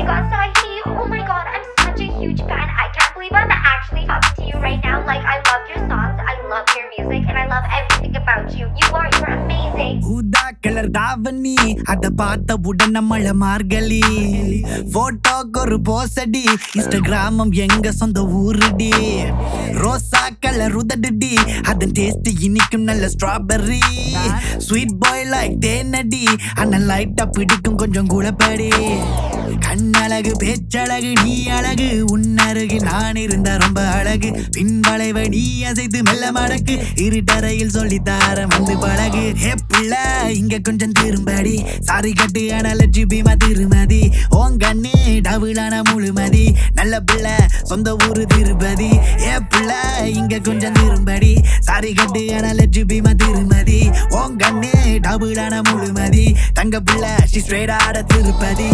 god, Sahi. Oh my god, I'm such a huge fan. I can't believe I'm actually talking to you right now. Like, I love your songs, I love your music, and I love everything about you. You are, you're amazing. ஊதா colour தாவணி அத பார்த்த உடனே மழை மார்கழி போட்டோக்கு ஒரு போசடி இன்ஸ்டாகிராமம் எங்க சொந்த ஊருடி ரோசா colour உதடுடி அதன் டேஸ்ட் இனிக்கும் நல்ல ஸ்ட்ராபெர்ரி ஸ்வீட் பாய் லைக் தேனடி அண்ணன் லைட்டா பிடிக்கும் கொஞ்சம் குழப்படி கண்ணழகு பேச்சழகு நீ அழகு உன்னருகு நான் இருந்தா ரொம்ப அழகு பின்வளைவை நீ அசைத்து மெல்ல மடக்கு இருட்டறையில் சொல்லித்தார வந்து பழகு ஏ புள்ள இங்க கொஞ்சம் திரும்படி சாரி கட்டு ஆனால ஜிபிமா திருமதி ஓன் கண்ணு டபுளான முழுமதி நல்ல பிள்ளை சொந்த ஊரு திருப்பதி ஏ புள்ள இங்க கொஞ்சம் திரும்படி சாரி கட்டு ஆனால ஜிபிமா திருமதி ஓன் கண்ணு டபுளான முழுமதி தங்க பிள்ளை ஷி ஸ்ட்ரெயிட் ஆட Tirupati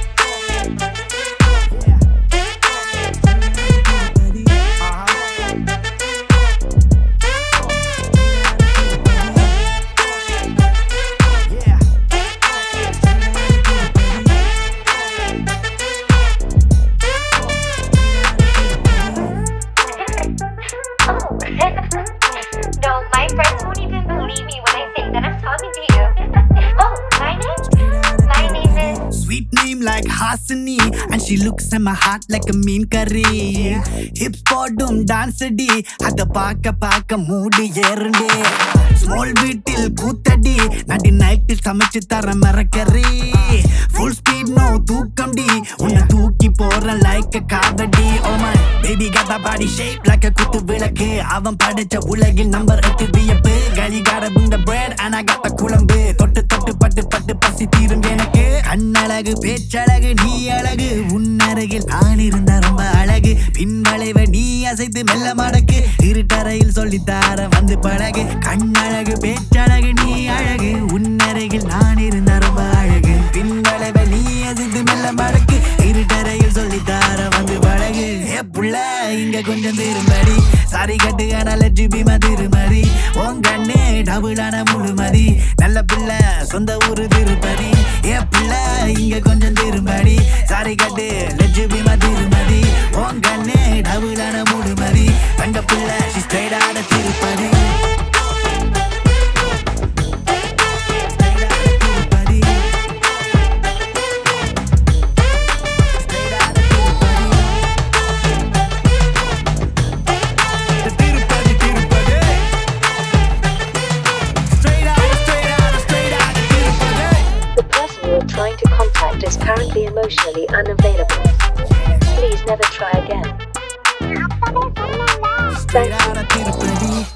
Oh. no, my friends won't even believe me when I say that I'm talking to you. oh, my name? My name is. Sweet name like Hasani And she looks at my heart like a mean curry Hips போடும் dance அடி அத பார்க்க பார்க்க மூடு ஏறுண்டே small வீட்டில் கூத்தடி நடி நைட்டில் சமைச்சு தர மறக்கறி ஃபுல் ஸ்பீட் நோ தூக்கம் டி உன்னை தூக்கி போற like kavadi oh my baby got a body shape like a குத்து விளக்கு அவன் படைச்ச உலகில் நம்பர் எட்டு வியப்பு களி காட புண்ட பிரெட் ஆனா காத்த குழம்பு தொட்டு தொட்டு பட்டு பட்டு பசி தீரும் எனக்கு கண்ணழகு பேச்சழகு நீ அழகு உன்னருகில் நான் இருந்தா ரொம்ப அழகு பின்வளைவை நீ அசைத்து மெல்ல மடக்கு இருட்டறையில் சொல்லித்தார வந்து பழகு கண்ணழகு பேச்சழகு நீ அழகு உன்னருகில் நான் இருந்தா ரொம்ப அழகு பின்வளைவை நீ அசைத்து மெல்ல மடக்கு இருட்டறையில் சொல்லித்தார வந்து பழகு ஏ புள்ள இங்க கொஞ்சம் திரும்படி சாரி கட்டு ஆனால ஜிபிமா திருமதி உன் கண்ணு டபுளான முழுமதி நல்ல பிள்ளை சொந்த ஊரு திருப்பதி ஏ பிள்ளை இங்க கொஞ்சம் திரும்படி சாரி கட்டு லட்சுமிமா திருமதி உன் கண்ணு டபுளான முழுமதி தங்க பிள்ளை ஸ்ட்ரைட் ஆட திருப்பதி Straight ஆட திருப்பதி. Straight ஆட Tirupati. Tirupati Tirupati Straight out, straight out, straight out, Tirupati The person you are trying to contact is currently emotionally unavailable. Please never try again. Straight out of Tirupati